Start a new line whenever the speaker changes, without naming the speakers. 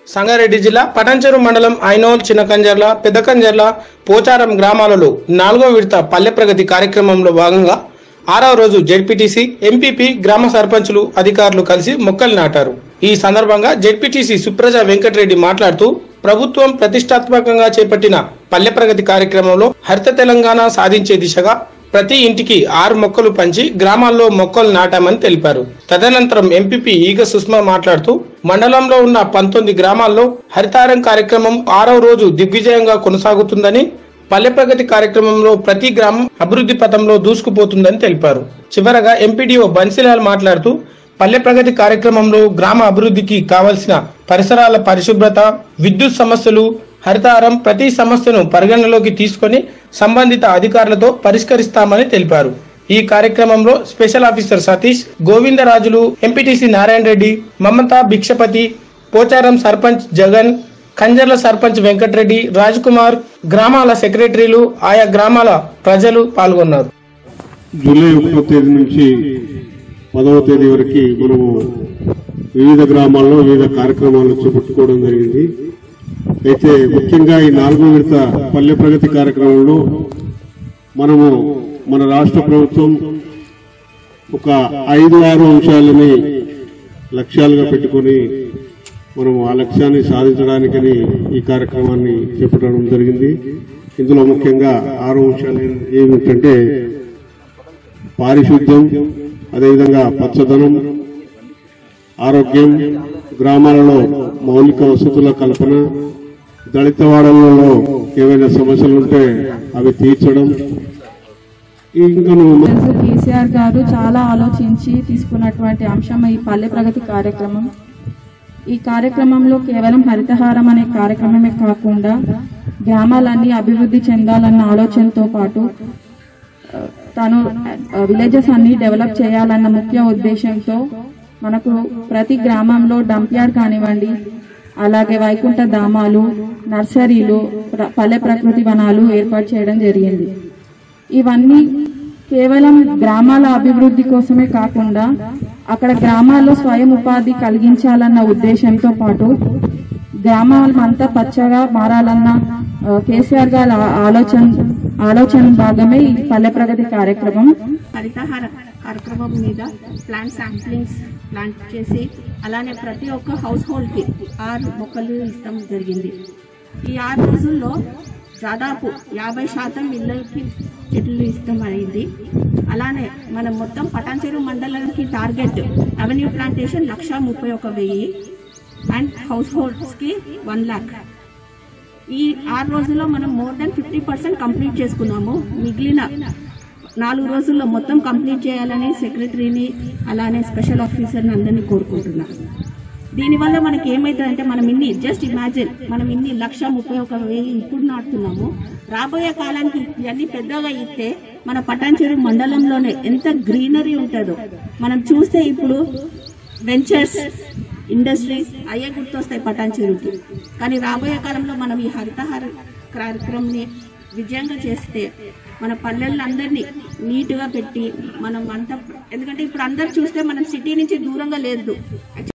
సంగారెడ్డి జిల్లా పటంచెరు మండలం ఐనోల్ చిన్నకంజర్ల పెద్దకంజర్ల పోచారం గ్రామాలలో నాలుగో విడత పల్లె ప్రగతి కార్యక్రమంలో భాగంగా ఆరవ రోజు జెడ్పీటీసీ ఎంపీపీ గ్రామ సర్పంచులు అధికారులు కలిసి మొక్కలు నాటారు ఈ సందర్భంగా జెడ్పీటీసీ సుప్రజ వెంకటరెడ్డి మాట్లాడుతూ ప్రభుత్వం ప్రతిష్టాత్మకంగా చేపట్టిన పల్లె ప్రగతి కార్యక్రమంలో హరిత తెలంగాణ సాధించే దిశగా ప్రతి ఇంటికి ఆరు మొక్కలు పంచి గ్రామాల్లో మొక్కలు నాటామని తెలిపారు తదనంతరం ఎంపీపీ ఈగ సుష్మా మాట్లాడుతూ మండలంలో ఉన్న పంతొమ్మిది గ్రామాల్లో హరితారం కార్యక్రమం ఆరవ రోజు దిగ్విజయంగా కొనసాగుతుందని పల్లె ప్రగతి కార్యక్రమంలో ప్రతి గ్రామం అభివృద్ధి పథంలో దూసుకుపోతుందని తెలిపారు చివరగా ఎంపీడీఓ బన్సీలాల్ మాట్లాడుతూ పల్లె ప్రగతి కార్యక్రమంలో గ్రామ అభివృద్ధికి కావలసిన పరిసరాల పరిశుభ్రత విద్యుత్ సమస్యలు హరితారం ప్రతి సమస్యను పరిగణనలోకి తీసుకొని సంబంధిత అధికారులతో పరిష్కరిస్తామని తెలిపారు ఈ కార్యక్రమంలో special officer Satish Govindarajulu MPTC Narayana Reddy Mamatha Bhikshapathi Pocharam sarpanch Jagan Kanjarla sarpanch Venkatareddy Raj Kumar గ్రామాల సెక్రటరీలు ఆయా గ్రామాల ప్రజలు పాల్గొన్నారు
జూలై ఒకటో తేదీ నుంచి పదవ తేదీ వరకు మనము వివిధ గ్రామాల్లో వివిధ కార్యక్రమాలు చేపట్టుకోవడం జరిగింది అయితే ముఖ్యంగా ఈ నాలుగో విడత పల్లె ప్రగతి కార్యక్రమంలో మనము మన రాష్ట్ర ప్రభుత్వం ఒక ఐదు ఆరు అంశాలని లక్ష్యాలుగా పెట్టుకొని మనము ఆ లక్ష్యాన్ని సాధించడానికని ఈ కార్యక్రమాన్ని చేపట్టడం జరిగింది ఇందులో ముఖ్యంగా ఆరు అంశాలు ఏమిటంటే పారిశుద్ధ్యం అదేవిధంగా పచ్చదనం ఆరోగ్యం గ్రామాలలో మౌలిక వసతుల కల్పన దళిత వాడలలో ఏవైనా సమస్యలు ఉంటే అవి తీర్చడం ఇంకా
తెలుసు కేసీఆర్ గారు చాలా ఆలోచించి తీసుకున్నటువంటి అంశం ఈ పల్లె ప్రగతి కార్యక్రమం ఈ కార్యక్రమంలో కేవలం హరితహారం అనే కార్యక్రమమే కాకుండా గ్రామాలన్నీ అభివృద్ధి చెందాలన్న ఆలోచనతో పాటు ఆ, తను విలేజెస్ అన్ని డెవలప్ చేయాలన్న ముఖ్య ఉద్దేశంతో మనకు ప్రతి గ్రామంలో డంప్ యార్డ్ కానివ్వండి అలాగే వైకుంఠ ధామాలు నర్సరీలు ప్ర- పల్లె ప్రకృతి వనాలు ఏర్పాటు చేయడం జరిగింది ఇవన్నీ కేవలం గ్రామాల అభివృద్ధి కోసమే కాకుండా అక్కడ గ్రామాల్లో స్వయం ఉపాధి కలిగించాలన్న ఉద్దేశంతో పాటు గ్రామాలంతా పచ్చగా మారాలన్న ఆ, కేసీఆర్ గారి ఆ- ఆలోచన ఆలోచన భాగమే ఈ పల్లె ప్రగతి కార్యక్రమం
హరితహార కార్యక్రమం మీద ప్లాంట్ శాంప్లింగ్స్ ప్లాంట్ చేసి అలానే ప్రతి ఒక్క హౌస్ హోల్డ్కి ఆరు మొక్కలు ఇస్తాం జరిగింది ఈ ఆరు రోజుల్లో దాదాపు యాభై శాతం ఇళ్ళకి చెట్లు ఇష్టం అయింది అలానే మనం మొత్తం పటాన్చెరు మండలానికి టార్గెట్ అవెన్యూ ప్లాంటేషన్ లక్ష ముప్పై ఒక వెయ్యి అండ్ హౌస్ హోల్డ్స్కి వన్ ల్యాక్ ఈ ఆరు రోజుల్లో మనం more than fifty percent complete చేసుకున్నాము మిగిలిన నాలుగు రోజుల్లో మొత్తం కంప్లీట్ చేయాలని సెక్రటరీని అలానే స్పెషల్ ఆఫీసర్ని అందరినీ కోరుకుంటున్నాం దీనివల్ల మనకి ఏమవుతుందంటే మనం ఇన్ని జస్ట్ ఇమాజిన్ మనం ఇన్ని లక్ష ముప్పై ఒక వెయ్యి ఇప్పుడు నాటుతున్నాము రాబోయే కాలానికి ఇవన్నీ పెద్దగా ఇస్తే మన పటాన్చెరు మండలంలోనే ఎంత గ్రీనరీ ఉంటుందో మనం చూస్తే ఇప్పుడు వెంచర్స్ ఇండస్ట్రీస్ అయ్యే గుర్తొస్తాయి పటాన్చెరుకి కానీ రాబోయే కాలంలో మనం ఈ హరితహార కార్యక్రమంని విజయంగా చేస్తే మన పల్లెలందరినీ నీట్గా పెట్టి మనం అంతా ఎందుకంటే ఇప్పుడు అందరు చూస్తే మనం సిటీ నుంచి దూరంగా లేదు